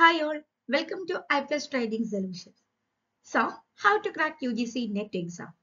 Hi all, welcome to iPlus Trading Solutions. So, how to crack UGC NET exam?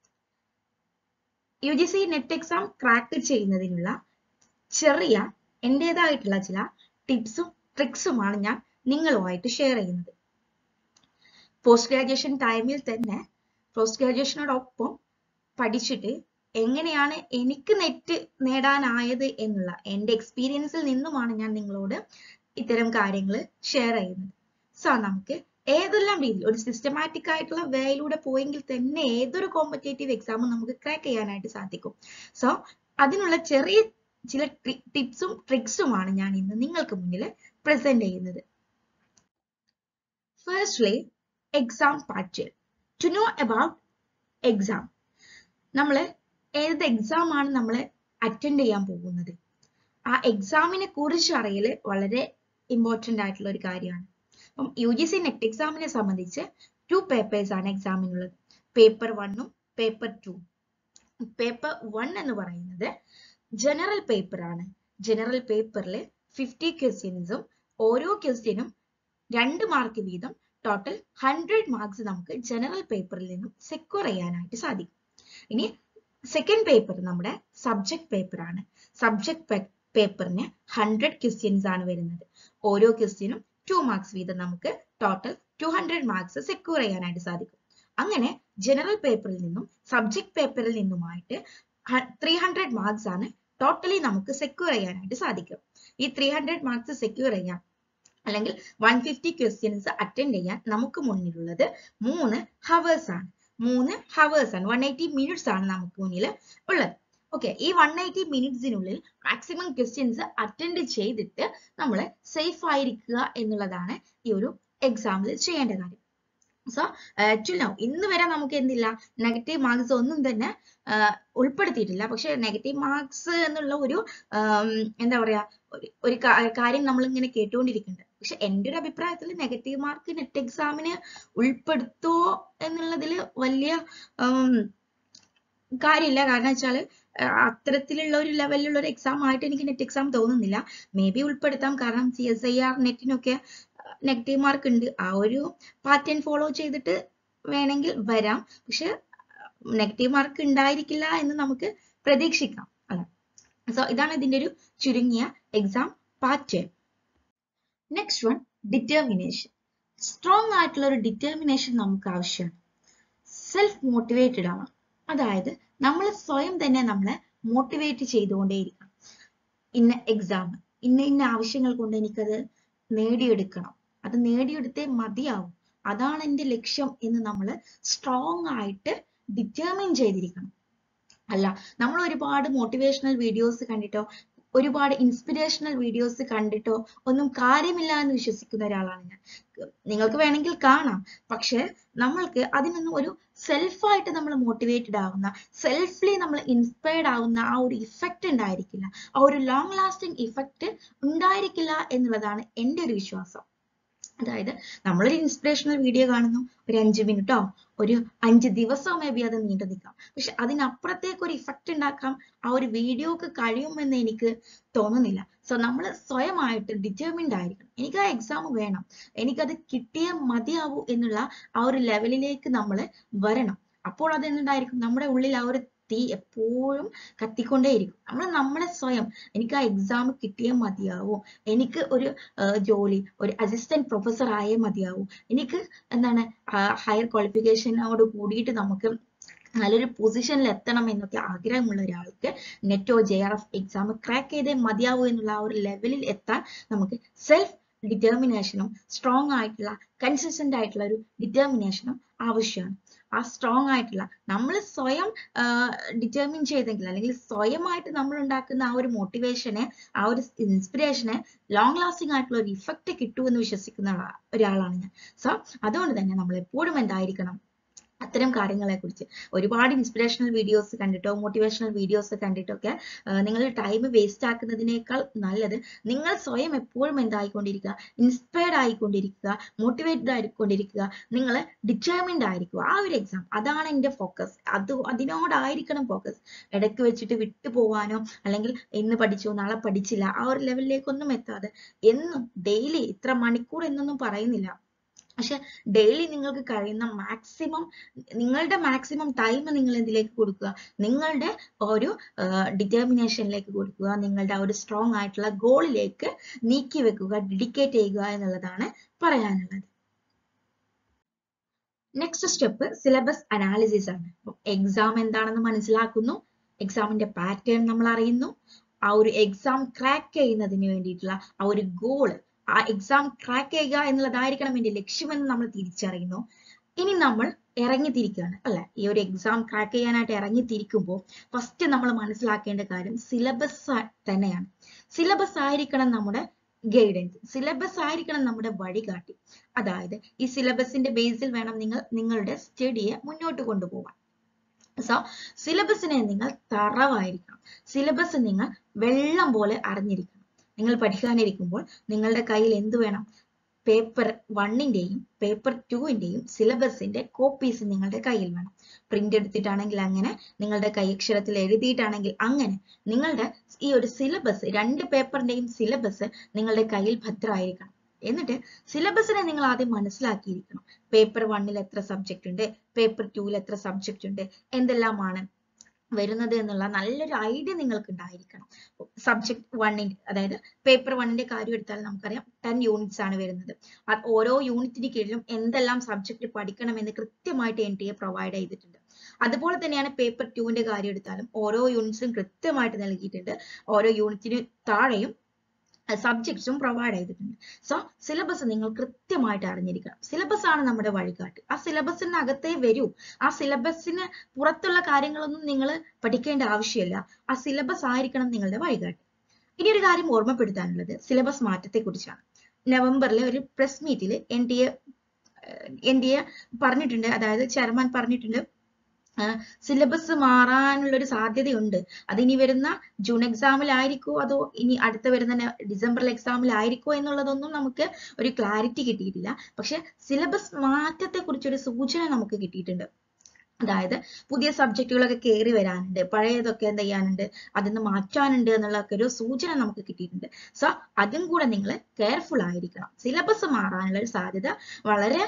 UGC NET exam crack ചെയ്യുന്നതിനുള്ള ചെറിയ എൻ്റെതായിട്ടുള്ള ചില ടിപ്സും ട്രിക്സുമാണ് ഞാൻ നിങ്ങളുമായിട്ട് share ചെയ്യുന്നത് post graduation ടൈമിൽ തന്നെ പോസ്റ്റ് ഗ്രാജുവേഷനോടൊപ്പം പഠിച്ചിട്ട് എങ്ങനെയാണ് എനിക്ക് നെറ്റ് നേടാനായത് എന്നുള്ള എൻ്റെ എക്സ്പീരിയൻസിൽ നിന്നുമാണ് ഞാൻ നിങ്ങളോട് ഇത്തരം കാര്യങ്ങൾ ഷെയർ ചെയ്യുന്നത് സോ നമുക്ക് ഏതെല്ലാം രീതിയിൽ ഒരു സിസ്റ്റമാറ്റിക് ആയിട്ടുള്ള വേയിലൂടെ പോയെങ്കിൽ തന്നെ ഏതൊരു കോമ്പറ്റേറ്റീവ് എക്സാമും നമുക്ക് ക്രാക്ക് ചെയ്യാനായിട്ട് സാധിക്കും സോ അതിനുള്ള ചെറിയ ചില ടിപ്സും ട്രിക്സുമാണ് ഞാൻ ഇന്ന് നിങ്ങൾക്ക് മുന്നിൽ പ്രസന്റ് ചെയ്യുന്നത് firstly exam pattern to know about exam നമ്മൾ ഏത് എക്സാം ആണ് നമ്മൾ അറ്റൻഡ് ചെയ്യാൻ പോകുന്നത് ആ എക്സാമിനെ കുറിച്ച് അറിയല് വളരെ ഇമ്പോർട്ടൻ്റ് ആയിട്ടുള്ള ഒരു കാര്യമാണ് അപ്പം യു ജി സി നെറ്റ് എക്സാമിനെ സംബന്ധിച്ച് ടു പേപ്പേഴ്സ് ആണ് എക്സാമിനുള്ളത് പേപ്പർ വണ്ണും പേപ്പർ ടു പേപ്പർ വൺ എന്ന് പറയുന്നത് ജനറൽ പേപ്പർ ആണ് ജനറൽ പേപ്പറിൽ ഫിഫ്റ്റി ക്വസ്റ്റ്യൻസും ഓരോ ക്വസ്റ്റ്യനും രണ്ട് മാർക്ക് വീതം ടോട്ടൽ ഹൺഡ്രഡ് മാർക്സ് നമുക്ക് ജനറൽ പേപ്പറിൽ നിന്നും സെക്യൂർ ചെയ്യാനായിട്ട് സാധിക്കും ഇനി സെക്കൻഡ് പേപ്പർ നമ്മുടെ സബ്ജക്ട് പേപ്പർ ആണ് സബ്ജക്ട് പേപ്പറിന് ഹൺഡ്രഡ് ക്വസ്റ്റ്യൻസ് ആണ് വരുന്നത് ഓരോ ക്വസ്റ്റ്യനും ടു മാർക്സ് വീതം നമുക്ക് total two hundred marks secure ചെയ്യാനായിട്ട് സാധിക്കും അങ്ങനെ ജനറൽ പേപ്പറിൽ നിന്നും സബ്ജക്ട് പേപ്പറിൽ നിന്നുമായിട്ട് ത്രീ ഹൺഡ്രഡ് മാർക്സ് ആണ് ടോട്ടലി നമുക്ക് സെക്യൂർ ചെയ്യാനായിട്ട് സാധിക്കും ഈ ത്രീ ഹൺഡ്രഡ് മാർക്സ് സെക്യൂർ ചെയ്യാൻ അല്ലെങ്കിൽ വൺ ഫിഫ്റ്റി ക്വസ്റ്റ്യൻസ് അറ്റൻഡ് ചെയ്യാൻ നമുക്ക് മുന്നിലുള്ളത് മൂന്ന് ഹവേഴ്സ് ആണ് മൂന്ന് ഹവേഴ്സ് ആണ് വൺ എയ്റ്റി മിനിറ്റ്സ് ആണ് നമുക്ക് മുന്നിൽ ഉള്ളത് ഓക്കെ ഈ വൺ എയ്റ്റി മിനിറ്റ്സിനുള്ളിൽ മാക്സിമം ക്വസ്റ്റ്യൻസ് അറ്റൻഡ് ചെയ്തിട്ട് നമ്മൾ സേഫ് ആയിരിക്കുക എന്നുള്ളതാണ് ഈ ഒരു എക്സാമിൽ ചെയ്യേണ്ട കാര്യം സോ ടു നൗ ഇന്ന് വരെ നമുക്ക് എന്തില്ല നെഗറ്റീവ് മാർക്സ് ഒന്നും തന്നെ ഉൾപ്പെടുത്തിയിട്ടില്ല പക്ഷെ നെഗറ്റീവ് മാർക്സ് എന്നുള്ള ഒരു എന്താ പറയാ ഒരു കാര്യം നമ്മൾ ഇങ്ങനെ കേട്ടുകൊണ്ടിരിക്കുന്നുണ്ട് പക്ഷെ എൻ്റെ ഒരു അഭിപ്രായത്തിൽ നെഗറ്റീവ് മാർക്ക് നെറ്റ് എക്സാമിന് ഉൾപ്പെടുത്തോ എന്നുള്ളതിൽ വലിയ കാര്യമില്ല കാരണം വെച്ചാൽ അത്തരത്തിലുള്ള ഒരു ലെവലിലുള്ള ഒരു എക്സാം ആയിട്ട് എനിക്ക് നെറ്റ് എക്സാം തോന്നുന്നില്ല മേ ബി ഉൾപ്പെടുത്താം കാരണം സി എസ് ഐ ആർ നെറ്റിനൊക്കെ നെഗറ്റീവ് മാർക്ക് ഉണ്ട് ആ ഒരു പാറ്റേൺ ഫോളോ ചെയ്തിട്ട് വേണമെങ്കിൽ വരാം പക്ഷെ നെഗറ്റീവ് മാർക്ക് ഉണ്ടായിരിക്കില്ല എന്ന് നമുക്ക് പ്രതീക്ഷിക്കാം അല്ല സോ ഇതാണ് ഇതിന്റെ ഒരു ചുരുങ്ങിയ exam pattern next one determination strong ആയിട്ടുള്ള ഒരു ഡിറ്റർമിനേഷൻ നമുക്ക് ആവശ്യമാണ് സെൽഫ് മോട്ടിവേറ്റഡ് ആവണം അതായത് നമ്മൾ സ്വയം തന്നെ നമ്മളെ മോട്ടിവേറ്റ് ചെയ്തുകൊണ്ടേയിരിക്കണം ഇന്ന എക്സാം ഇന്ന ഇന്ന ആവശ്യങ്ങൾ കൊണ്ട് എനിക്കത് നേടിയെടുക്കണം അത് നേടിയെടുത്തേ മതിയാവും അതാണ് എൻ്റെ ലക്ഷ്യം എന്ന് നമ്മൾ സ്ട്രോങ് ആയിട്ട് ഡിറ്റർമിൻ ചെയ്തിരിക്കണം അല്ല നമ്മൾ ഒരുപാട് മോട്ടിവേഷണൽ വീഡിയോസ് കണ്ടിട്ടോ ഒരുപാട് ഇൻസ്പിറേഷണൽ വീഡിയോസ് കണ്ടിട്ടോ ഒന്നും കാര്യമില്ല എന്ന് വിശ്വസിക്കുന്ന ഒരാളാണ് ഞാൻ നിങ്ങൾക്ക് വേണമെങ്കിൽ കാണാം പക്ഷെ നമ്മൾക്ക് അതിനൊന്നും ഒരു സെൽഫായിട്ട് നമ്മൾ മോട്ടിവേറ്റഡ് ആവുന്ന സെൽഫ്ലി നമ്മൾ ഇൻസ്പയർഡ് ആവുന്ന ആ ഒരു ഇഫക്റ്റ് ഉണ്ടായിരിക്കില്ല ആ ഒരു ലോങ് ലാസ്റ്റിംഗ് ഇഫക്റ്റ് ഉണ്ടായിരിക്കില്ല എന്നുള്ളതാണ് എൻ്റെ ഒരു വിശ്വാസം അതായത് നമ്മളൊരു ഇൻസ്പിറേഷണൽ വീഡിയോ കാണുന്നു ഒരു അഞ്ച് മിനിറ്റോ ഒരു അഞ്ച് ദിവസമോ മേ ബി അത് നീണ്ടു നിൽക്കാം പക്ഷെ അതിനപ്പുറത്തേക്ക് ഒരു ഇഫക്റ്റ് ഉണ്ടാക്കാം ആ ഒരു വീഡിയോക്ക് കഴിയുമെന്ന് എനിക്ക് തോന്നുന്നില്ല സോ നമ്മൾ സ്വയമായിട്ട് ഡിറ്റർമിൻഡ് ആയിരിക്കണം എനിക്ക് ആ എക്സാം വേണം എനിക്കത് കിട്ടിയേ മതിയാവൂ എന്നുള്ള ആ ഒരു ലെവലിലേക്ക് നമ്മൾ വരണം അപ്പോൾ അത് എന്തുണ്ടായിരിക്കും നമ്മുടെ ഉള്ളിൽ ആ ഒരു തീ എപ്പോഴും കത്തിക്കൊണ്ടേയിരിക്കും നമ്മൾ നമ്മളെ സ്വയം എനിക്ക് ആ എക്സാം കിട്ടിയേ മതിയാവൂ എനിക്ക് ഒരു ജോലി ഒരു അസിസ്റ്റന്റ് പ്രൊഫസർ ആയേ മതിയാവൂ എനിക്ക് എന്താണ് ഹയർ ക്വാളിഫിക്കേഷനോട് കൂടിയിട്ട് നമുക്ക് നല്ലൊരു പൊസിഷനിൽ എത്തണം എന്നൊക്കെ ആഗ്രഹമുള്ള ഒരാൾക്ക് നെറ്റോ J R F exam crack ചെയ്തേ മതിയാവൂ എന്നുള്ള ആ ഒരു ലെവലിൽ എത്താൻ നമുക്ക് സെൽഫ് ഡിറ്റർമിനേഷനും സ്ട്രോങ് ആയിട്ടുള്ള കൺസിസ്റ്റന്റ് ആയിട്ടുള്ള ഒരു ഡിറ്റർമിനേഷനും ആവശ്യമാണ് ആ സ്ട്രോങ് ആയിട്ടുള്ള നമ്മൾ സ്വയം ഡിറ്റർമിൻ ചെയ്തെങ്കിൽ അല്ലെങ്കിൽ സ്വയമായിട്ട് നമ്മൾ ഉണ്ടാക്കുന്ന ആ ഒരു മോട്ടിവേഷനെ ആ ഒരു ഇൻസ്പിറേഷനെ ലോങ് ലാസ്റ്റിംഗ് ആയിട്ടുള്ള ഒരു ഇഫക്റ്റ് കിട്ടുമെന്ന് വിശ്വസിക്കുന്ന ഒരാളാണ് ഞാൻ സോ അതുകൊണ്ട് തന്നെ നമ്മൾ എപ്പോഴും എന്തായിരിക്കണം അത്തരം കാര്യങ്ങളെ കുറിച്ച് ഒരുപാട് ഇൻസ്പിറേഷണൽ വീഡിയോസ് കണ്ടിട്ടോ മോട്ടിവേഷണൽ വീഡിയോസ് കണ്ടിട്ടൊക്കെ നിങ്ങൾ ടൈം വേസ്റ്റ് ആക്കുന്നതിനേക്കാൾ നല്ലത് നിങ്ങൾ സ്വയം എപ്പോഴും എന്തായിക്കൊണ്ടിരിക്കുക ഇൻസ്പയർഡ് ആയിക്കൊണ്ടിരിക്കുക മോട്ടിവേറ്റഡ് ആയിക്കൊണ്ടിരിക്കുക നിങ്ങൾ ഡിറ്റർമിൻഡ് ആയിരിക്കുക ആ ഒരു എക്സാം അതാണ് എൻ്റെ ഫോക്കസ് അത് അതിനോടായിരിക്കണം ഫോക്കസ് ഇടയ്ക്ക് വെച്ചിട്ട് വിട്ടു പോവാനോ അല്ലെങ്കിൽ ഇന്ന് പഠിച്ചു നാളെ പഠിച്ചില്ല ആ ഒരു ലെവലിലേക്കൊന്നും എത്താതെ എന്നും ഡെയിലി ഇത്ര മണിക്കൂർ എന്നൊന്നും പറയുന്നില്ല പക്ഷെ ഡെയിലി നിങ്ങൾക്ക് കഴിയുന്ന മാക്സിമം നിങ്ങളുടെ മാക്സിമം ടൈം നിങ്ങൾ എന്തിലേക്ക് കൊടുക്കുക നിങ്ങളുടെ ഒരു ഡിറ്റർമിനേഷനിലേക്ക് കൊടുക്കുക നിങ്ങളുടെ ആ ഒരു സ്ട്രോങ് ആയിട്ടുള്ള ഗോളിലേക്ക് നീക്കി വെക്കുക ഡെഡിക്കേറ്റ് ചെയ്യുക എന്നുള്ളതാണ് പറയാനുള്ളത് നെക്സ്റ്റ് സ്റ്റെപ്പ് സിലബസ് അനാലിസിസ് ആണ് എക്സാം എന്താണെന്ന് മനസ്സിലാക്കുന്നു എക്സാമിന്റെ പാറ്റേൺ നമ്മൾ അറിയുന്നു ആ ഒരു എക്സാം ക്രാക്ക് ചെയ്യുന്നതിന് വേണ്ടിയിട്ടുള്ള ആ ഒരു ഗോള് ആ എക്സാം ക്രാക്ക് ചെയ്യുക എന്നുള്ളതായിരിക്കണം എന്റെ ലക്ഷ്യമെന്ന് നമ്മൾ തിരിച്ചറിയുന്നു ഇനി നമ്മൾ ഇറങ്ങിത്തിരിക്കുകയാണ് അല്ലെ ഈ ഒരു എക്സാം ക്രാക്ക് ചെയ്യാനായിട്ട് ഇറങ്ങിത്തിരിക്കുമ്പോൾ ഫസ്റ്റ് നമ്മൾ മനസ്സിലാക്കേണ്ട കാര്യം സിലബസ് തന്നെയാണ് സിലബസ് ആയിരിക്കണം നമ്മുടെ ഗൈഡൻസ് സിലബസ് ആയിരിക്കണം നമ്മുടെ വഴികാട്ടി അതായത് ഈ സിലബസിന്റെ ബേസിൽ വേണം നിങ്ങൾ നിങ്ങളുടെ സ്റ്റഡിയെ മുന്നോട്ട് കൊണ്ടുപോകാൻ സോ സിലബസിനെ നിങ്ങൾ തറവായിരിക്കണം സിലബസ് നിങ്ങൾ വെള്ളം പോലെ അറിഞ്ഞിരിക്കണം നിങ്ങൾ പഠിക്കാനിരിക്കുമ്പോൾ നിങ്ങളുടെ കയ്യിൽ എന്ത് വേണം പേപ്പർ വണ്ണിന്റെയും പേപ്പർ ടുവിന്റെയും സിലബസിന്റെ കോപ്പീസ് നിങ്ങളുടെ കയ്യിൽ വേണം പ്രിന്റ് എടുത്തിട്ടാണെങ്കിൽ അങ്ങനെ നിങ്ങളുടെ കൈയക്ഷരത്തിൽ എഴുതിയിട്ടാണെങ്കിൽ അങ്ങനെ നിങ്ങളുടെ ഈ ഒരു സിലബസ് രണ്ട് പേപ്പറിന്റെയും സിലബസ് നിങ്ങളുടെ കയ്യിൽ ഭദ്രമായിരിക്കണം എന്നിട്ട് സിലബസിനെ നിങ്ങൾ ആദ്യം മനസ്സിലാക്കിയിരിക്കണം പേപ്പർ വണ്ണിൽ എത്ര സബ്ജക്റ്റ് ഉണ്ട് പേപ്പർ ടുവിൽ എത്ര സബ്ജക്റ്റ് ഉണ്ട് എന്തെല്ലാമാണ് വരുന്നത് എന്നുള്ള നല്ലൊരു ഐഡിയ നിങ്ങൾക്ക് ഉണ്ടായിരിക്കണം സബ്ജക്ട് വണ്ണിന്റെ അതായത് പേപ്പർ വണ്ണിന്റെ കാര്യം എടുത്താൽ നമുക്കറിയാം ടെൻ യൂണിറ്റ്സ് ആണ് വരുന്നത് അത് ഓരോ യൂണിറ്റിന് കീഴിലും എന്തെല്ലാം സബ്ജക്ട് പഠിക്കണമെന്ന് കൃത്യമായിട്ട് എൻ ടി എ പ്രൊവൈഡ് ചെയ്തിട്ടുണ്ട് അതുപോലെ തന്നെയാണ് പേപ്പർ ടുവിന്റെ കാര്യം എടുത്താലും ഓരോ യൂണിറ്റ്സും കൃത്യമായിട്ട് നൽകിയിട്ടുണ്ട് ഓരോ യൂണിറ്റിന് താഴെയും സബ്ജക്ട്സും പ്രൊവൈഡ് ചെയ്തിട്ടുണ്ട് സോ സിലബസ് നിങ്ങൾ കൃത്യമായിട്ട് അറിഞ്ഞിരിക്കണം സിലബസ് ആണ് നമ്മുടെ വഴികാട്ടി ആ സിലബസിന് അകത്തേ വരൂ ആ സിലബസിന് പുറത്തുള്ള കാര്യങ്ങളൊന്നും നിങ്ങൾ പഠിക്കേണ്ട ആവശ്യമില്ല ആ സിലബസ് ആയിരിക്കണം നിങ്ങളുടെ വഴികാട്ടി ഇനി ഒരു കാര്യം ഓർമ്മപ്പെടുത്താനുള്ളത് സിലബസ് മാറ്റത്തെ കുറിച്ചാണ് നവംബറിലെ ഒരു പ്രസ് മീറ്റിൽ N D A N D A പറഞ്ഞിട്ടുണ്ട് അതായത് ചെയർമാൻ പറഞ്ഞിട്ടുണ്ട് സിലബസ് മാറാനുള്ള ഒരു സാധ്യതയുണ്ട് അതിനി വരുന്ന ജൂൺ എക്സാമിലായിരിക്കോ അതോ ഇനി അടുത്ത വരുന്ന ഡിസംബറിൽ എക്സാമിലായിരിക്കോ എന്നുള്ളതൊന്നും നമുക്ക് ഒരു ക്ലാരിറ്റി കിട്ടിയിട്ടില്ല പക്ഷെ സിലബസ് മാറ്റത്തെ കുറിച്ചൊരു സൂചന നമുക്ക് കിട്ടിയിട്ടുണ്ട് അതായത് പുതിയ സബ്ജക്റ്റുകളൊക്കെ കയറി വരാനുണ്ട് പഴയതൊക്കെ എന്ത് ചെയ്യാനുണ്ട് അതിന്ന് മാറ്റാനുണ്ട് എന്നുള്ളതൊക്കെ ഒരു സൂചന നമുക്ക് കിട്ടിയിട്ടുണ്ട് സോ അതും കൂടെ നിങ്ങൾ കെയർഫുൾ ആയിരിക്കണം സിലബസ് മാറാനുള്ള ഒരു സാധ്യത വളരെ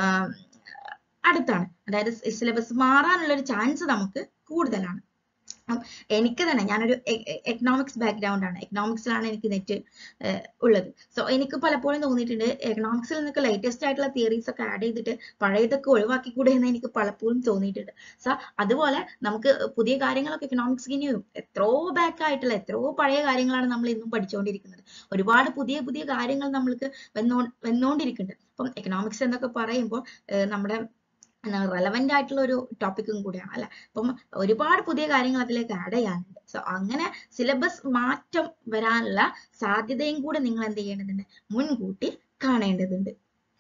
അടുത്താണ് അതായത് സിലബസ് മാറാനുള്ള ഒരു ചാൻസ് നമുക്ക് കൂടുതലാണ് എനിക്ക് തന്നെ ഞാനൊരു എക്കണോമിക്സ് ബാക്ക്ഗ്രൗണ്ട് ആണ് എക്കണോമിക്സിലാണ് എനിക്ക് നെറ്റ് ഉള്ളത് സോ എനിക്ക് പലപ്പോഴും തോന്നിയിട്ടുണ്ട് എക്കണോമിക്സിൽ നിന്നൊക്കെ ലേറ്റസ്റ്റ് ആയിട്ടുള്ള തിയറീസ് ഒക്കെ ആഡ് ചെയ്തിട്ട് പഴയതൊക്കെ ഒഴിവാക്കി കൂടെ എന്ന് എനിക്ക് പലപ്പോഴും തോന്നിയിട്ടുണ്ട് സോ അതുപോലെ നമുക്ക് പുതിയ കാര്യങ്ങളൊക്കെ എക്കണോമിക്സ് ഇനിയും എത്രയോ ബാക്ക് ആയിട്ടുള്ള എത്രയോ പഴയ കാര്യങ്ങളാണ് നമ്മൾ ഇന്നും പഠിച്ചുകൊണ്ടിരിക്കുന്നത് ഒരുപാട് പുതിയ പുതിയ കാര്യങ്ങൾ നമ്മൾക്ക് വന്നോ വന്നുകൊണ്ടിരിക്കുന്നുണ്ട് അപ്പം എക്കണോമിക്സ് എന്നൊക്കെ പറയുമ്പോൾ നമ്മുടെ റെലവെന്റ് ആയിട്ടുള്ള ഒരു ടോപ്പിക്കും കൂടിയാണ് അല്ലെ അപ്പം ഒരുപാട് പുതിയ കാര്യങ്ങൾ അതിലേക്ക് ആഡ് ചെയ്യാനുണ്ട് സോ അങ്ങനെ സിലബസ് മാറ്റം വരാനുള്ള സാധ്യതയും കൂടെ നിങ്ങൾ എന്ത് ചെയ്യേണ്ടതുണ്ട് മുൻകൂട്ടി കാണേണ്ടതുണ്ട്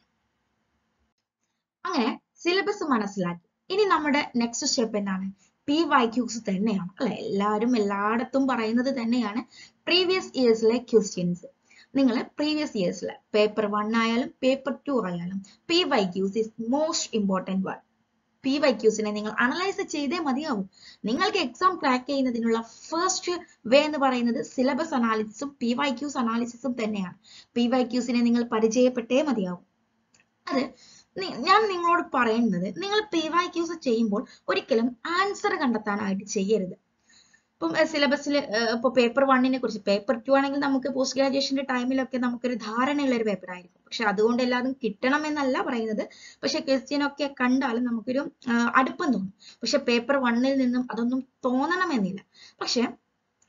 അങ്ങനെ സിലബസ് മനസ്സിലാക്കി ഇനി നമ്മുടെ നെക്സ്റ്റ് സ്റ്റെപ്പ് എന്താണ് പി വൈ ക്യൂസ് തന്നെയാണ് അല്ലെ എല്ലാവരും എല്ലായിടത്തും പറയുന്നത് തന്നെയാണ് പ്രീവിയസ് ഇയേഴ്സിലെ ക്വസ്റ്റ്യൻസ് നിങ്ങൾ പ്രീവിയസ് ഇയേഴ്സിലെ പേപ്പർ വൺ ആയാലും പേപ്പർ ടു ആയാലും P Y Qs is most important one P Y ക്യൂസിനെ നിങ്ങൾ അനലൈസ് ചെയ്തേ മതിയാവും നിങ്ങൾക്ക് എക്സാം ക്രാക്ക് ചെയ്യുന്നതിനുള്ള ഫസ്റ്റ് വേ എന്ന് പറയുന്നത് സിലബസ് അനാലിസിസും പി വൈ ക്യൂസ് അനാലിസിസും തന്നെയാണ് പി വൈ ക്യൂസിനെ നിങ്ങൾ പരിചയപ്പെട്ടേ മതിയാവും അത് ഞാൻ നിങ്ങളോട് പറയുന്നത് നിങ്ങൾ പി വൈ ക്യൂസ് ചെയ്യുമ്പോൾ ഒരിക്കലും ആൻസർ കണ്ടെത്താനായിട്ട് ചെയ്യരുത് ഇപ്പം സിലബസിൽ ഇപ്പോൾ പേപ്പർ വണ്ണിനെ കുറിച്ച് പേപ്പർ ടു ആണെങ്കിൽ നമുക്ക് പോസ്റ്റ് ഗ്രാജുവേഷന്റെ ടൈമിലൊക്കെ നമുക്കൊരു ധാരണയുള്ള ഒരു പേപ്പർ ആയിരിക്കും പക്ഷെ അതുകൊണ്ട് എല്ലാതും കിട്ടണം എന്നല്ല പറയുന്നത് പക്ഷെ ക്വസ്റ്റ്യൻ ഒക്കെ കണ്ടാലും നമുക്കൊരു അടുപ്പം തോന്നും പക്ഷെ പേപ്പർ വണ്ണിൽ നിന്നും അതൊന്നും തോന്നണമെന്നില്ല പക്ഷെ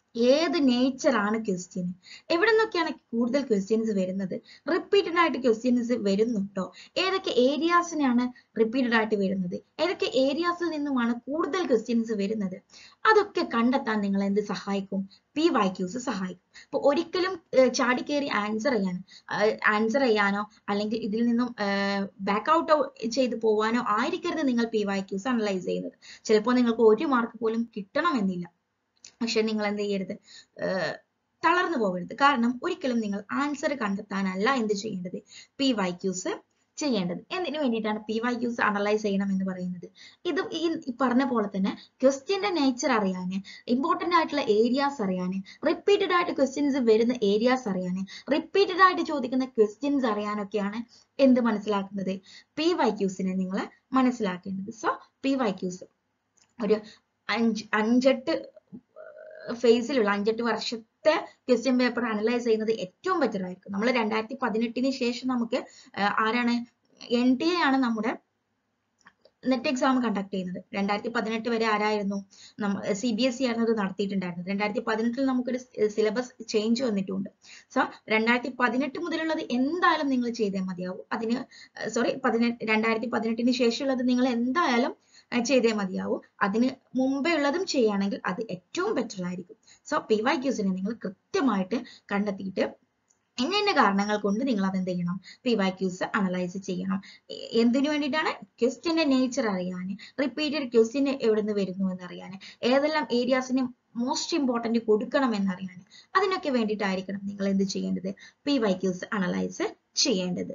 ഏത് നേച്ചർ ആണ് ക്വസ്റ്റ്യൻ എവിടെ നിന്നൊക്കെയാണ് കൂടുതൽ ക്വസ്റ്റ്യൻസ് വരുന്നത് റിപ്പീറ്റഡ് ആയിട്ട് ക്വസ്റ്റ്യൻസ് വരുന്നുണ്ടോ ഏതൊക്കെ ഏരിയാസിനാണ് റിപ്പീറ്റഡ് ആയിട്ട് വരുന്നത് ഏതൊക്കെ ഏരിയാസിൽ നിന്നുമാണ് കൂടുതൽ ക്വസ്റ്റ്യൻസ് വരുന്നത് അതൊക്കെ കണ്ടെത്താൻ നിങ്ങൾ എന്ത് സഹായിക്കും പി വൈ ക്യൂസ് സഹായിക്കും അപ്പൊ ഒരിക്കലും ചാടി കയറി ആൻസർ ചെയ്യാൻ ആൻസർ ചെയ്യാനോ അല്ലെങ്കിൽ ഇതിൽ നിന്നും ബാക്ക് ഔട്ട് ചെയ്ത് പോവാനോ ആയിരിക്കരുത് നിങ്ങൾ പി വൈ ക്യൂസ് അനലൈസ് ചെയ്യുന്നത് ചിലപ്പോൾ നിങ്ങൾക്ക് ഒരു മാർക്ക് പോലും കിട്ടണമെന്നില്ല പക്ഷെ നിങ്ങൾ എന്ത് ചെയ്യരുത് തളർന്നു പോകരുത് കാരണം ഒരിക്കലും നിങ്ങൾ ആൻസർ കണ്ടെത്താനല്ല എന്ത് ചെയ്യേണ്ടത് പി വൈ ക്യൂസ് ചെയ്യേണ്ടത് എന്തിനു വേണ്ടിയിട്ടാണ് പി വൈ ക്യൂസ് അനലൈസ് ചെയ്യണം എന്ന് പറയുന്നത് ഇത് ഈ പറഞ്ഞ പോലെ തന്നെ ക്വസ്റ്റ്യന്റെ നേച്ചർ അറിയാന് ഇമ്പോർട്ടന്റ് ആയിട്ടുള്ള ഏരിയാസ് അറിയാന് റിപ്പീറ്റഡ് ആയിട്ട് ക്വസ്റ്റ്യൻസ് വരുന്ന ഏരിയാസ് അറിയാന് റിപ്പീറ്റഡ് ആയിട്ട് ചോദിക്കുന്ന ക്വസ്റ്റ്യൻസ് അറിയാനൊക്കെയാണ് എന്ത് മനസ്സിലാക്കുന്നത് പി വൈ ക്യൂസിനെ നിങ്ങൾ മനസ്സിലാക്കേണ്ടത് സോ പി വൈ ക്യൂസ് ഒരു അഞ്ച് അഞ്ചെട്ട് ഫേസിലുള്ള അഞ്ചെട്ട് വർഷത്തെ ക്വസ്റ്റ്യൻ പേപ്പർ അനലൈസ് ചെയ്യുന്നത് ഏറ്റവും ബെറ്റർ ആയിരിക്കും നമ്മൾ രണ്ടായിരത്തി പതിനെട്ടിന് ശേഷം നമുക്ക് ആരാണ് എൻ ടി എ ആണ് നമ്മുടെ നെറ്റ് എക്സാം കണ്ടക്ട് ചെയ്യുന്നത് രണ്ടായിരത്തി പതിനെട്ട് വരെ ആരായിരുന്നു നമ്മ സി ബി എസ് ഇ ആയിരുന്നു അത് നടത്തിയിട്ടുണ്ടായിരുന്നത് രണ്ടായിരത്തി പതിനെട്ടിൽ നമുക്കൊരു സിലബസ് ചേഞ്ച് വന്നിട്ടുണ്ട് സോ രണ്ടായിരത്തി പതിനെട്ട് മുതലുള്ളത് എന്തായാലും നിങ്ങൾ ചെയ്തേ മതിയാവും അതിന് സോറി പതിനെട്ട് രണ്ടായിരത്തി പതിനെട്ടിന് ശേഷമുള്ളത് നിങ്ങൾ എന്തായാലും ചെയ്തേ മതിയാവൂ അതിന് മുമ്പേ ഉള്ളതും ചെയ്യുകയാണെങ്കിൽ അത് ഏറ്റവും ബെറ്റർ ആയിരിക്കും സോ പി വൈ ക്യൂസിനെ നിങ്ങൾ കൃത്യമായിട്ട് കണ്ടെത്തിയിട്ട് ഇന്ന ഇന്ന കാരണങ്ങൾ കൊണ്ട് നിങ്ങൾ അത് എന്ത് ചെയ്യണം പി വൈ ക്യൂസ് അനലൈസ് ചെയ്യണം എന്തിനു വേണ്ടിയിട്ടാണ് ക്വസ്റ്റ്യന്റെ നേച്ചർ അറിയാൻ റിപ്പീറ്റഡ് ക്വസ്റ്റ്യൻ എവിടെ നിന്ന് വരുന്നു എന്നറിയാൻ ഏതെല്ലാം ഏരിയാസിന് മോസ്റ്റ് ഇമ്പോർട്ടന്റ് കൊടുക്കണം എന്നറിയാൻ അതിനൊക്കെ വേണ്ടിയിട്ടായിരിക്കണം നിങ്ങൾ എന്ത് ചെയ്യേണ്ടത് പി വൈ ക്യൂസ് അനലൈസ് ചെയ്യേണ്ടത്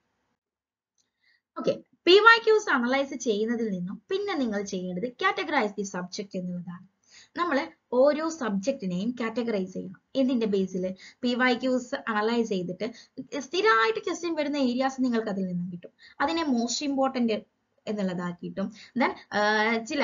okay P Y Qs analyse ചെയ്യുന്നതിൽ നിന്നും പിന്നെ നിങ്ങൾ ചെയ്യേണ്ടത് കാറ്റഗറൈസ് ദി സബ്ജക്ട് എന്നുള്ളതാണ് നമ്മൾ ഓരോ സബ്ജക്റ്റിനെയും കാറ്റഗറൈസ് ചെയ്യണം എന്തിന്റെ ബേസിൽ പി വൈ ക്യൂസ് അനലൈസ് ചെയ്തിട്ട് സ്ഥിരമായിട്ട് ക്വസ്റ്റ്യൻ വരുന്ന ഏരിയാസ് നിങ്ങൾക്ക് അതിൽ നിന്നും കിട്ടും അതിനെ മോസ്റ്റ് ഇമ്പോർട്ടന്റ് എന്നുള്ളതാക്കിയിട്ടും ദെൻ ചില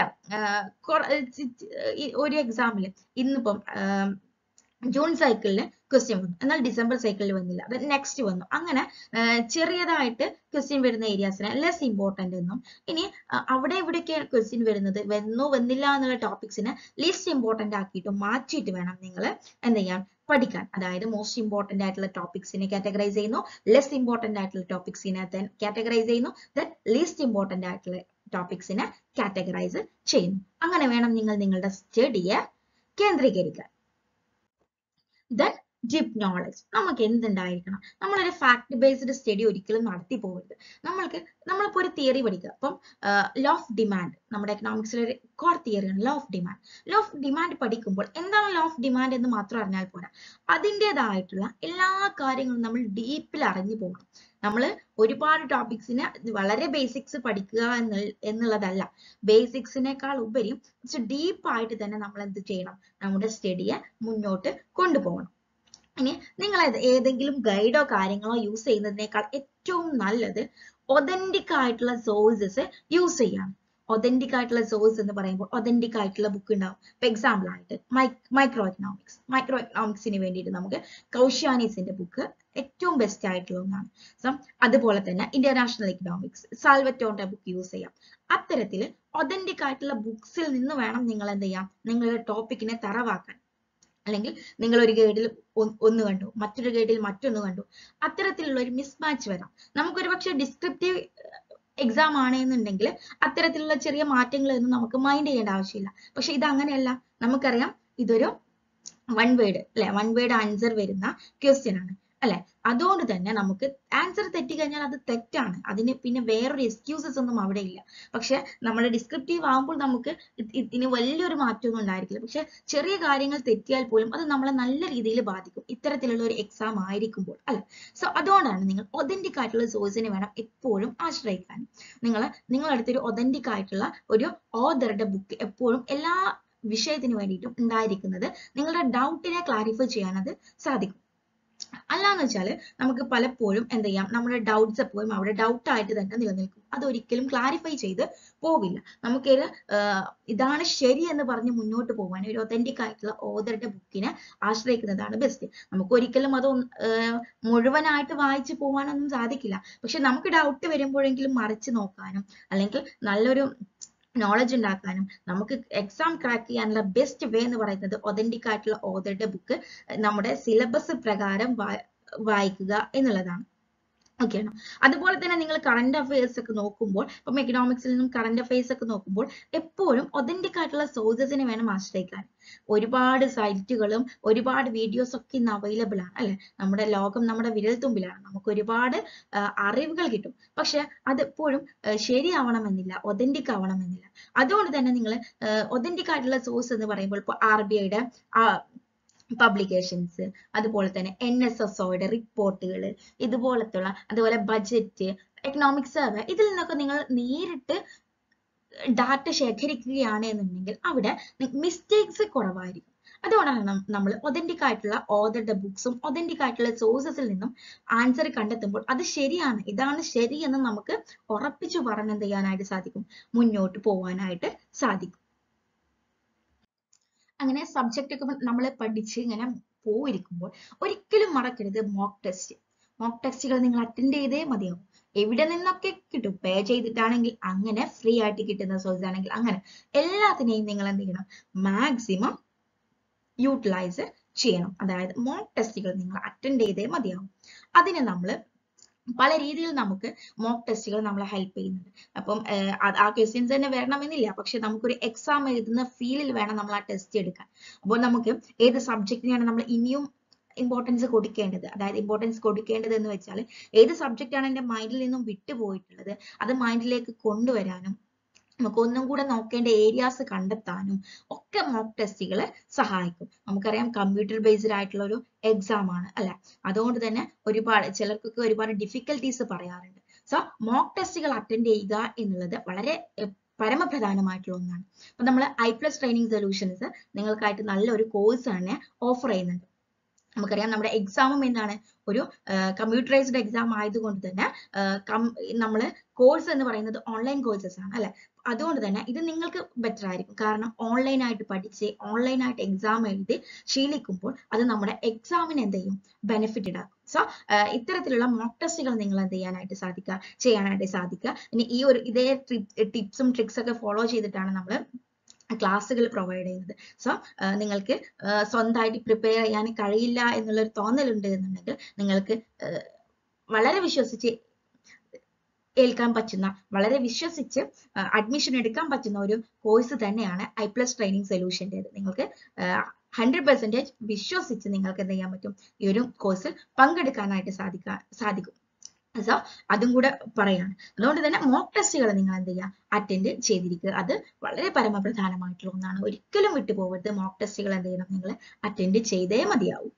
ഒരു എക്സാമ്പിൾ ഇന്നിപ്പം ജൂൺ സൈക്കിളിൽ ക്വസ്റ്റ്യൻ വന്നു എന്നാൽ ഡിസംബർ സൈക്കിളിൽ വന്നില്ല അത് നെക്സ്റ്റ് വന്നു അങ്ങനെ ചെറിയതായിട്ട് ക്വസ്റ്റ്യൻ വരുന്ന ഏരിയാസിനെ ലെസ് ഇമ്പോർട്ടന്റ് എന്നും ഇനി അവിടെ ഇവിടെയൊക്കെ ക്വസ്റ്റ്യൻ വരുന്നത് വന്നു വന്നില്ല എന്നുള്ള ടോപ്പിക്സിനെ ലീസ്റ്റ് ഇമ്പോർട്ടന്റ് ആക്കിയിട്ട് മാറ്റിയിട്ട് വേണം നിങ്ങൾ എന്ത് ചെയ്യാൻ പഠിക്കാൻ അതായത് മോസ്റ്റ് ഇമ്പോർട്ടന്റ് ആയിട്ടുള്ള ടോപ്പിക്സിനെ കാറ്റഗറൈസ് ചെയ്യുന്നു ലെസ് ഇമ്പോർട്ടന്റ് ആയിട്ടുള്ള ടോപ്പിക്സിനെ കാറ്റഗറൈസ് ചെയ്യുന്നു ദെൻ ലീസ്റ്റ് ഇമ്പോർട്ടന്റ് ആയിട്ടുള്ള ടോപ്പിക്സിനെ കാറ്റഗറൈസ് ചെയ്യുന്നു അങ്ങനെ വേണം നിങ്ങൾ നിങ്ങളുടെ സ്റ്റഡിയെ കേന്ദ്രീകരിക്കാൻ ദെൻ ഡിപ് നോളജ് നമുക്ക് എന്തുണ്ടായിരിക്കണം നമ്മളൊരു ഫാക്ട് ബേസ്ഡ് സ്റ്റഡി ഒരിക്കലും നടത്തി പോകരുത് നമ്മൾക്ക് നമ്മളിപ്പോൾ ഒരു തിയറി പഠിക്കുക അപ്പം ലോ ഓഫ് ഡിമാൻഡ് നമ്മുടെ എക്കണോമിക്സിലെ ഒരു കോർ തിയറിയാണ് law of demand law of demand പഠിക്കുമ്പോൾ എന്താണ് ലോ ഓഫ് ഡിമാൻഡ് എന്ന് മാത്രം അറിഞ്ഞാൽ പോരാ അതിൻ്റെതായിട്ടുള്ള എല്ലാ കാര്യങ്ങളും നമ്മൾ ഡീപ്പിൽ അറിഞ്ഞു പോകണം നമ്മൾ ഒരുപാട് ടോപ്പിക്സിനെ വളരെ ബേസിക്സ് പഠിക്കുക എന്ന് എന്നുള്ളതല്ല ബേസിക്സിനേക്കാൾ ഉപരി ഡീപ്പായിട്ട് തന്നെ നമ്മൾ എന്ത് ചെയ്യണം നമ്മുടെ സ്റ്റഡിയെ മുന്നോട്ട് കൊണ്ടുപോകണം ഇനി നിങ്ങൾ ഏതെങ്കിലും ഗൈഡോ കാര്യങ്ങളോ യൂസ് ചെയ്യുന്നതിനേക്കാൾ ഏറ്റവും നല്ലത് ഒതന്റിക് ആയിട്ടുള്ള സോഴ്സസ് യൂസ് ചെയ്യാം ഒതന്റിക് ആയിട്ടുള്ള സോഴ്സ് എന്ന് പറയുമ്പോൾ ഒതന്റിക് ആയിട്ടുള്ള ബുക്ക് ഉണ്ടാവും ഇപ്പൊ എക്സാമ്പിൾ ആയിട്ട് മൈക്രോ എക്കണോമിക്സ് മൈക്രോ എക്കണോമിക്സിന് വേണ്ടിയിട്ട് നമുക്ക് കൗഷ്യാനീസിന്റെ ബുക്ക് ഏറ്റവും ബെസ്റ്റ് ആയിട്ടുള്ള ഒന്നാണ് സോ അതുപോലെ തന്നെ ഇന്റർനാഷണൽ എക്കണോമിക്സ് സാൽവറ്റോന്റെ ബുക്ക് യൂസ് ചെയ്യാം അത്തരത്തിൽ ഒതന്റിക് ആയിട്ടുള്ള ബുക്സിൽ നിന്ന് വേണം നിങ്ങൾ എന്ത് ചെയ്യാം നിങ്ങളുടെ ടോപ്പിക്കിനെ തറവാക്കാൻ അല്ലെങ്കിൽ നിങ്ങൾ ഒരു ഗൈഡിൽ ഒന്ന് കണ്ടു മറ്റൊരു ഗൈഡിൽ മറ്റൊന്ന് കണ്ടു അത്തരത്തിലുള്ള ഒരു മിസ്മാച്ച് വരാം നമുക്കൊരു പക്ഷെ ഡിസ്ക്രിപ്റ്റീവ് എക്സാം ആണെന്നുണ്ടെങ്കിൽ അത്തരത്തിലുള്ള ചെറിയ മാറ്റങ്ങളൊന്നും നമുക്ക് മൈൻഡ് ചെയ്യേണ്ട ആവശ്യമില്ല പക്ഷെ ഇത് അങ്ങനെയല്ല നമുക്കറിയാം ഇതൊരു വൺ വേർഡ് അല്ലെ വൺ വേർഡ് ആൻസർ വരുന്ന ക്വസ്റ്റ്യൻ ആണ് അല്ലെ അതുകൊണ്ട് തന്നെ നമുക്ക് ആൻസർ തെറ്റിക്കഴിഞ്ഞാൽ അത് തെറ്റാണ് അതിന് പിന്നെ വേറൊരു എക്സ്ക്യൂസസ് ഒന്നും അവിടെ ഇല്ല പക്ഷെ നമ്മൾ ഡിസ്ക്രിപ്റ്റീവ് ആകുമ്പോൾ നമുക്ക് ഇതിന് വലിയൊരു മാറ്റമൊന്നും ഉണ്ടായിരിക്കില്ല പക്ഷെ ചെറിയ കാര്യങ്ങൾ തെറ്റിയാൽ പോലും അത് നമ്മളെ നല്ല രീതിയിൽ ബാധിക്കും ഇത്തരത്തിലുള്ള ഒരു എക്സാം ആയിരിക്കുമ്പോൾ അല്ലെ സോ അതുകൊണ്ടാണ് നിങ്ങൾ ഒതന്റിക് ആയിട്ടുള്ള സോഴ്സിനെ വേണം എപ്പോഴും ആശ്രയിക്കാൻ നിങ്ങൾ നിങ്ങളടുത്തൊരു ഒതന്റിക് ആയിട്ടുള്ള ഒരു ഓദറുടെ ബുക്ക് എപ്പോഴും എല്ലാ വിഷയത്തിന് വേണ്ടിയിട്ടും ഉണ്ടായിരിക്കുന്നത് നിങ്ങളുടെ ഡൗട്ടിനെ ക്ലാരിഫൈ ചെയ്യാൻ അത് സാധിക്കും അല്ലാന്ന് വെച്ചാൽ നമുക്ക് പലപ്പോഴും എന്ത് ചെയ്യാം നമ്മുടെ ഡൗട്ട്സ് എപ്പോഴും അവിടെ ഡൗട്ട് ആയിട്ട് തന്നെ നിലനിൽക്കും അതൊരിക്കലും ക്ലാരിഫൈ ചെയ്ത് പോവില്ല നമുക്കൊരു ഇതാണ് ശരി എന്ന് പറഞ്ഞ് മുന്നോട്ട് പോകാൻ ഒരു ഒതന്റിക് ആയിട്ടുള്ള ഓദറുടെ ബുക്കിനെ ആശ്രയിക്കുന്നതാണ് ബെസ്റ്റ് നമുക്ക് ഒരിക്കലും അത് മുഴുവനായിട്ട് വായിച്ചു പോകാനൊന്നും സാധിക്കില്ല പക്ഷെ നമുക്ക് ഡൗട്ട് വരുമ്പോഴെങ്കിലും മറിച്ച് നോക്കാനും അല്ലെങ്കിൽ നല്ലൊരു നോളജ് ഉണ്ടാക്കാനും നമുക്ക് എക്സാം ക്രാക്ക് ചെയ്യാനുള്ള ബെസ്റ്റ് വേ എന്ന് പറയുന്നത് ഒതന്റിക് ആയിട്ടുള്ള ഓതറുടെ ബുക്ക് നമ്മുടെ സിലബസ് പ്രകാരം വാ- വായിക്കുക എന്നുള്ളതാണ് ഓക്കെ ആണോ അതുപോലെ തന്നെ നിങ്ങൾ കറണ്ട് അഫയേഴ്സ് ഒക്കെ നോക്കുമ്പോൾ ഇപ്പം എക്കണോമിക്സിൽ നിന്നും കറണ്ട് അഫയേഴ്സ് ഒക്കെ നോക്കുമ്പോൾ എപ്പോഴും ഒതന്റിക് ആയിട്ടുള്ള സോഴ്സസിനെ വേണം ആശ്രയിക്കാൻ ഒരുപാട് സൈറ്റുകളും ഒരുപാട് വീഡിയോസ് ഒക്കെ ഇന്ന് അവൈലബിൾ ആണ് അല്ലെ നമ്മുടെ ലോകം നമ്മുടെ വിരൽത്തുമ്പിലാണ് നമുക്ക് ഒരുപാട് ആ, അറിവുകൾ കിട്ടും പക്ഷെ അത് എപ്പോഴും ആ, ശരിയാവണമെന്നില്ല ഒതന്റിക് ആവണമെന്നില്ല അതുകൊണ്ട് തന്നെ നിങ്ങൾ ഒതന്റിക് ആയിട്ടുള്ള സോഴ്സ് എന്ന് പറയുമ്പോൾ ഇപ്പോൾ ആർ ബി ഐയുടെ പബ്ലിക്കേഷൻസ് അതുപോലെ തന്നെ എൻ എസ് എസ് ഒയുടെ റിപ്പോർട്ടുകൾ ഇതുപോലത്തുള്ള അതുപോലെ ബഡ്ജറ്റ് എക്കണോമിക് സർവേ ഇതിൽ നിന്നൊക്കെ നിങ്ങൾ നേരിട്ട് ഡാറ്റ ശേഖരിക്കുകയാണ് എന്നുണ്ടെങ്കിൽ അവിടെ മിസ്റ്റേക്സ് കുറവായിരിക്കും അതുകൊണ്ടാണ് നമ്മൾ ഒതന്റിക് ആയിട്ടുള്ള ഓതറുടെ ബുക്സും ഒതന്റിക് ആയിട്ടുള്ള സോഴ്സസിൽ നിന്നും ആൻസർ കണ്ടെത്തുമ്പോൾ അത് ശരിയാണ് ഇതാണ് ശരി എന്ന് നമുക്ക് ഉറപ്പിച്ചു പറഞ്ഞ് എന്ത് ചെയ്യാനായിട്ട് സാധിക്കും മുന്നോട്ട് പോകാനായിട്ട് സാധിക്കും അങ്ങനെ സബ്ജക്റ്റ് ഒക്കെ നമ്മൾ പഠിച്ച് ഇങ്ങനെ പോയിരിക്കുമ്പോൾ ഒരിക്കലും മറക്കരുത് മോക്ക് ടെസ്റ്റ് മോക്ക് ടെസ്റ്റുകൾ നിങ്ങൾ അറ്റൻഡ് ചെയ്തേ മതിയാവും എവിടെ നിന്നൊക്കെ കിട്ടും പേ ചെയ്തിട്ടാണെങ്കിൽ അങ്ങനെ ഫ്രീ ആയിട്ട് കിട്ടുന്ന സോഴ്സ് ആണെങ്കിൽ അങ്ങനെ എല്ലാത്തിനെയും നിങ്ങൾ എന്ത് ചെയ്യണം മാക്സിമം യൂട്ടിലൈസ് ചെയ്യണം അതായത് മോക്ക് ടെസ്റ്റുകൾ നിങ്ങൾ അറ്റൻഡ് ചെയ്തേ മതിയാവും അതിന് നമ്മൾ പല രീതിയിൽ നമുക്ക് മോക്ക് ടെസ്റ്റുകൾ നമ്മളെ ഹെൽപ്പ് ചെയ്യുന്നുണ്ട് അപ്പം ഏർ അത് ആ ക്വസ്റ്റ്യൻസ് തന്നെ വരണമെന്നില്ല പക്ഷെ നമുക്കൊരു എക്സാം എഴുതുന്ന ഫീലിൽ വേണം നമ്മൾ ആ ടെസ്റ്റ് എടുക്കാൻ അപ്പോൾ നമുക്ക് ഏത് സബ്ജക്റ്റിനാണ് നമ്മൾ ഇനിയും ഇമ്പോർട്ടൻസ് കൊടുക്കേണ്ടത് അതായത് ഇമ്പോർട്ടൻസ് കൊടുക്കേണ്ടത് എന്ന് വെച്ചാൽ ഏത് സബ്ജക്റ്റ് ആണ് എൻ്റെ മൈൻഡിൽ നിന്നും വിട്ടുപോയിട്ടുള്ളത് അത് മൈൻഡിലേക്ക് കൊണ്ടുവരാനും നമുക്ക് ഒന്നും കൂടെ നോക്കേണ്ട ഏരിയാസ് കണ്ടെത്താനും ഒക്കെ മോക്ക് ടെസ്റ്റുകൾ സഹായിക്കും നമുക്കറിയാം കമ്പ്യൂട്ടർ ബേസ്ഡ് ആയിട്ടുള്ള ഒരു എക്സാം ആണ് അല്ലെ അതുകൊണ്ട് തന്നെ ഒരുപാട് ചിലർക്കൊക്കെ ഒരുപാട് ഡിഫിക്കൽട്ടീസ് പറയാറുണ്ട് സോ മോക്ക് ടെസ്റ്റുകൾ അറ്റൻഡ് ചെയ്യുക എന്നുള്ളത് വളരെ എ, പരമപ്രധാനമായിട്ടുള്ള ഒന്നാണ് അപ്പൊ നമ്മൾ ഐ പ്ലസ് ട്രെയിനിങ് സൊല്യൂഷൻസ് നിങ്ങൾക്കായിട്ട് നല്ലൊരു കോഴ്സ് തന്നെ ഓഫർ ചെയ്യുന്നുണ്ട് നമുക്കറിയാം നമ്മുടെ എക്സാമും എന്താണ് ഒരു കമ്പ്യൂട്ടറൈസ്ഡ് എക്സാം ആയതുകൊണ്ട് തന്നെ നമ്മൾ കോഴ്സ് എന്ന് പറയുന്നത് ഓൺലൈൻ കോഴ്സസ് ആണ് അല്ലെ അതുകൊണ്ട് തന്നെ ഇത് നിങ്ങൾക്ക് ബെറ്റർ ആയിരിക്കും കാരണം ഓൺലൈൻ ആയിട്ട് പഠിച്ച് ഓൺലൈൻ ആയിട്ട് എക്സാം എഴുതി ശീലിക്കുമ്പോൾ അത് നമ്മുടെ എക്സാമിന് എന്ത് ചെയ്യും ബെനിഫിറ്റഡ് ആക്കും സോ ഇത്തരത്തിലുള്ള മോക്ക് ടെസ്റ്റുകൾ നിങ്ങൾ എന്ത് ചെയ്യാനായിട്ട് സാധിക്കുക ചെയ്യാനായിട്ട് സാധിക്കുക ഇനി ഈ ഒരു ഇതേ ടിപ്സും ട്രിക്സ് ഒക്കെ ഫോളോ ചെയ്തിട്ടാണ് നമ്മൾ ക്ലാസ്സുകൾ പ്രൊവൈഡ് ചെയ്യുന്നത് സോ നിങ്ങൾക്ക് ആ, സ്വന്തമായിട്ട് പ്രിപ്പയർ ചെയ്യാൻ കഴിയില്ല എന്നുള്ളൊരു തോന്നലുണ്ട് എന്നുണ്ടെങ്കിൽ നിങ്ങൾക്ക് ആ, വളരെ വിശ്വസിച്ച് ഏൽക്കാൻ പറ്റുന്ന വളരെ വിശ്വസിച്ച് അഡ്മിഷൻ എടുക്കാൻ പറ്റുന്ന ഒരു കോഴ്സ് തന്നെയാണ് ഐ പ്ലസ് ട്രെയിനിങ് സൊല്യൂഷൻ്റെത് നിങ്ങൾക്ക് ഹൺഡ്രഡ് പെർസെൻറ്റേജ് വിശ്വസിച്ച് നിങ്ങൾക്ക് എന്ത് ചെയ്യാൻ പറ്റും ഈ ഒരു കോഴ്സിൽ പങ്കെടുക്കാനായിട്ട് സാധിക്കാൻ സാധിക്കും സോ അതും കൂടെ പറയാണ് അതുകൊണ്ട് തന്നെ മോക്ക് ടെസ്റ്റുകൾ നിങ്ങൾ എന്ത് ചെയ്യുക അറ്റൻഡ് ചെയ്തിരിക്കുക അത് വളരെ പരമപ്രധാനമായിട്ടുള്ള ഒന്നാണ് ഒരിക്കലും വിട്ടുപോകരുത് മോക്ക് ടെസ്റ്റുകൾ എന്ത് ചെയ്യണം നിങ്ങൾ അറ്റൻഡ് ചെയ്തേ മതിയാവൂ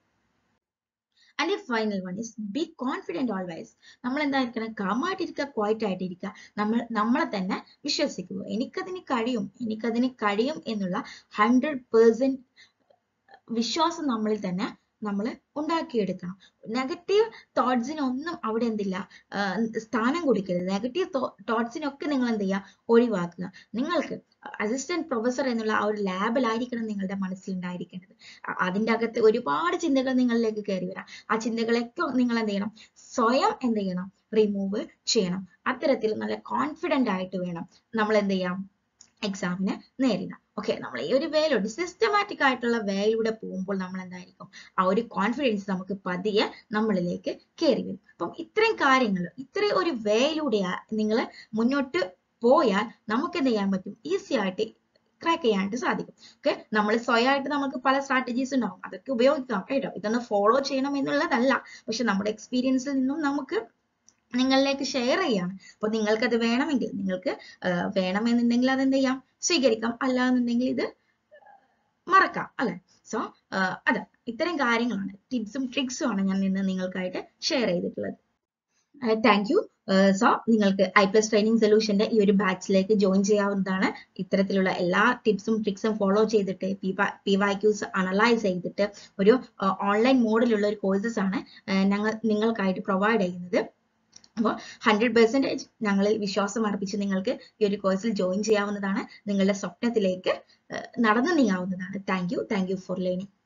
and final one is be confident always നമ്മൾ എന്തായിരിക്കണം കാമായിട്ടിരിക്കുക ക്വയറ്റ് ആയിട്ടിരിക്കുക നമ്മൾ നമ്മളെ തന്നെ വിശ്വസിക്കുക എനിക്കതിന് കഴിയും എനിക്കതിന് കഴിയും എന്നുള്ള ഹൺഡ്രഡ് പേഴ്സെന്റ് വിശ്വാസം നമ്മളിൽ തന്നെ നമ്മൾ ഉണ്ടാക്കിയെടുക്കണം നെഗറ്റീവ് തോട്ട്സിനൊന്നും അവിടെ എന്തില്ല ആഹ് സ്ഥാനം കൊടുക്കരുത് നെഗറ്റീവ് തോട്ട്സിനൊക്കെ നിങ്ങൾ എന്ത് ചെയ്യുക ഒഴിവാക്കുക നിങ്ങൾക്ക് അസിസ്റ്റന്റ് പ്രൊഫസർ എന്നുള്ള ആ ഒരു ലാബിലായിരിക്കണം നിങ്ങളുടെ മനസ്സിലുണ്ടായിരിക്കേണ്ടത് അ- അതിന്റെ അകത്ത് ഒരുപാട് ചിന്തകൾ നിങ്ങളിലേക്ക് കയറി വരാം ആ ചിന്തകളൊക്കെ നിങ്ങൾ എന്ത് ചെയ്യണം സ്വയം എന്ത് ചെയ്യണം റിമൂവ് ചെയ്യണം അത്തരത്തിൽ നല്ല കോൺഫിഡന്റ് ആയിട്ട് വേണം നമ്മൾ എന്ത് ചെയ്യാം എക്സാമിന് നേരിടാം ഓക്കെ നമ്മൾ ഈ ഒരു വേയിലൂടെ സിസ്റ്റമാറ്റിക് ആയിട്ടുള്ള വേയിലൂടെ പോകുമ്പോൾ നമ്മൾ എന്തായിരിക്കും ആ ഒരു കോൺഫിഡൻസ് നമുക്ക് പതിയെ നമ്മളിലേക്ക് കയറി വരും അപ്പം ഇത്രയും കാര്യങ്ങൾ ഇത്രയും ഒരു വേയിലൂടെ നിങ്ങൾ മുന്നോട്ട് പോയാൽ നമുക്ക് എന്ത് ചെയ്യാൻ പറ്റും ഈസി ആയിട്ട് ക്രാക്ക് ചെയ്യാനായിട്ട് സാധിക്കും ഓക്കെ നമ്മൾ സ്വയമായിട്ട് നമുക്ക് പല സ്ട്രാറ്റജീസ് ഉണ്ടാവും അതൊക്കെ ഉപയോഗിക്കാം കേട്ടോ ഇതൊന്ന് ഫോളോ ചെയ്യണം എന്നുള്ളതല്ല പക്ഷെ നമ്മുടെ എക്സ്പീരിയൻസിൽ നിന്നും നമുക്ക് നിങ്ങളിലേക്ക് ഷെയർ ചെയ്യാണ് അപ്പൊ നിങ്ങൾക്ക് അത് വേണമെങ്കിൽ നിങ്ങൾക്ക് ആഹ് വേണമെന്നുണ്ടെങ്കിൽ അത് എന്ത് ചെയ്യാം സ്വീകരിക്കാം അല്ലാന്നുണ്ടെങ്കിൽ ഇത് മറക്കാം അല്ലെ സോ അതെ ഇത്തരം കാര്യങ്ങളാണ് ടിപ്സും ട്രിക്സും ആണ് ഞാൻ ഇന്ന് നിങ്ങൾക്കായിട്ട് ഷെയർ ചെയ്തിട്ടുള്ളത് താങ്ക് യു സോ നിങ്ങൾക്ക് ഐ പ്ലസ് ട്രെയിനിങ് സൊല്യൂഷന്റെ ഈ ഒരു ബാച്ചിലേക്ക് ജോയിൻ ചെയ്യാവുന്നതാണ് ഇത്തരത്തിലുള്ള എല്ലാ ടിപ്സും ട്രിക്സും ഫോളോ ചെയ്തിട്ട് പി വൈ ക്യൂസ് അനലൈസ് ചെയ്തിട്ട് ഒരു ഓൺലൈൻ മോഡിലുള്ള ഒരു കോഴ്സസ് ആണ് ആഹ് ഞങ്ങൾ നിങ്ങൾക്കായിട്ട് പ്രൊവൈഡ് ചെയ്യുന്നത് അപ്പോൾ ഹൺഡ്രഡ് പെർസെൻറ്റേജ് ഞങ്ങളിൽ വിശ്വാസം അർപ്പിച്ച് നിങ്ങൾക്ക് ഈ ഒരു കോഴ്സിൽ ജോയിൻ ചെയ്യാവുന്നതാണ് നിങ്ങളുടെ സ്വപ്നത്തിലേക്ക് ആഹ് നടന്നു നീങ്ങാവുന്നതാണ് thank you thank you for learning